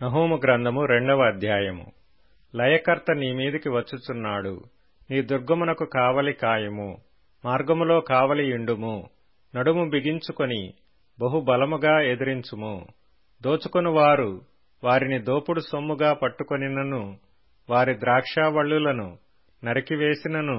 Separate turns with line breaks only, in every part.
నహూము గ్రంథము రెండవ అధ్యాయము లయకర్త నీ మీదికి వచ్చుచున్నాడు నీ దుర్గమునకు కావలి కాయము మార్గములో కావలి ఇండుము నడుము బిగించుకొని బహుబలముగా ఎదిరించుము దోచుకొని వారు వారిని దోపుడు సొమ్ముగా పట్టుకొనినను వారి ద్రాక్షావళ్ళులను నరికివేసినను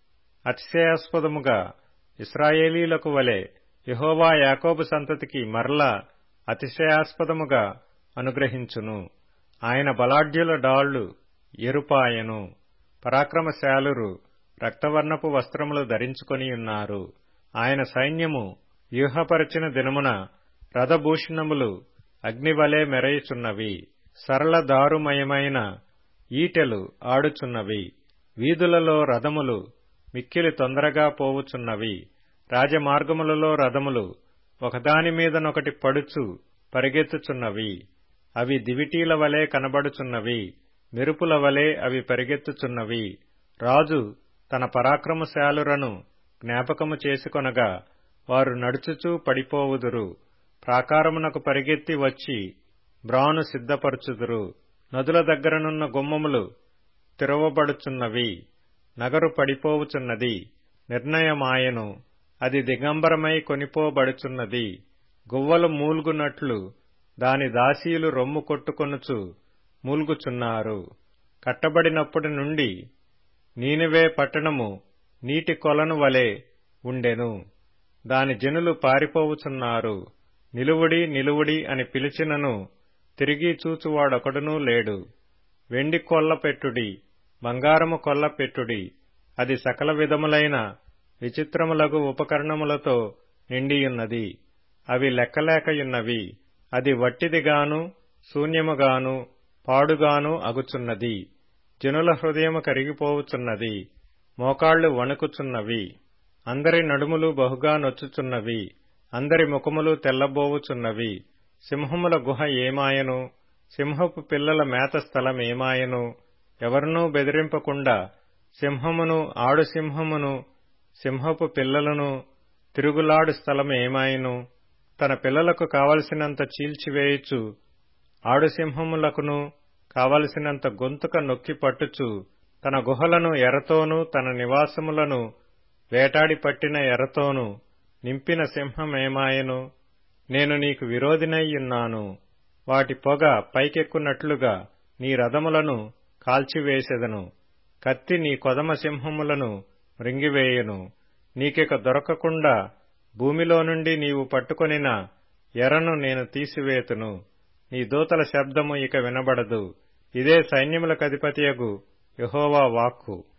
అతిశయాస్పదముగా ఇస్రాయేలీలకు వలె యహోవా యాకోబు సంతతికి మరల అతిశయాస్పదముగా అనుగ్రహించును ఆయన బలాఢ్యుల డాళ్లు ఎరుపాయను పరాక్రమశాలురు రక్తవర్ణపు వస్త్రములు ధరించుకొని ఉన్నారు ఆయన సైన్యము వ్యూహపరచిన దినమున రథభూషణములు అగ్నివలే మెరయుచున్నవి సరళ దారుమయమైన ఈటెలు ఆడుచున్నవి వీధులలో రథములు మిక్కిలి తొందరగా పోవుచున్నవి రాజమార్గములలో రథములు ఒకదానిమీదనొకటి పడుచు పరిగెత్తుచున్నవి అవి దివిటీల వలె కనబడుచున్నవి మెరుపుల వలె అవి పరిగెత్తుచున్నవి రాజు తన పరాక్రమశాలురను జ్ఞాపకము చేసుకొనగా వారు నడుచుచూ పడిపోవుదురు ప్రాకారమునకు పరిగెత్తి వచ్చి బ్రాను సిద్ధపరచుదురు నదుల దగ్గరనున్న గుమ్మములు తిరవబడుచున్నవి నగరు పడిపోవుచున్నది నిర్ణయమాయను అది దిగంబరమై కొనిపోబడుచున్నది గువ్వలు మూల్గునట్లు దాని దాసీలు రొమ్ము కొట్టుకొనుచు మూల్గుచున్నారు కట్టబడినప్పటి నుండి నీనివే పట్టణము నీటి కొలను వలె ఉండెను దాని జనులు పారిపోవుచున్నారు నిలువుడి నిలువుడి అని పిలిచినను తిరిగి చూచువాడొకడునూ లేడు వెండి కొల్ల పెట్టుడి బంగారము కొల్ల పెట్టుడి అది సకల విధములైన విచిత్రములగు ఉపకరణములతో నిండియున్నది అవి లెక్కలేకయున్నవి అది వట్టిదిగాను శూన్యముగాను పాడుగాను అగుచున్నది జనుల హృదయము కరిగిపోవుచున్నది మోకాళ్లు వణుకుచున్నవి అందరి నడుములు బహుగా నొచ్చుచున్నవి అందరి ముఖములు తెల్లబోవుచున్నవి సింహముల గుహ ఏమాయను సింహపు పిల్లల మేత స్థలమేమాయను ఎవరినూ బెదిరింపకుండా సింహమును ఆడుసింహమును సింహపు పిల్లలను తిరుగులాడు స్థలమేమాయను తన పిల్లలకు కావలసినంత చీల్చివేయుచు ఆడుసింహములకును కావలసినంత గొంతుక నొక్కి పట్టుచు తన గుహలను ఎరతోనూ తన నివాసములను వేటాడి పట్టిన ఎరతోనూ నింపిన సింహమేమాయను నేను నీకు విరోధినయ్యున్నాను వాటి పొగ పైకెక్కున్నట్లుగా నీ రథములను కాల్చివేసెదను కత్తి నీ కొదమ సింహములను మృంగివేయును నీకిక దొరకకుండా భూమిలో నుండి నీవు పట్టుకొనిన ఎరను నేను తీసివేతును నీ దూతల శబ్దము ఇక వినబడదు ఇదే సైన్యములకధిపతియగు యహోవా వాక్కు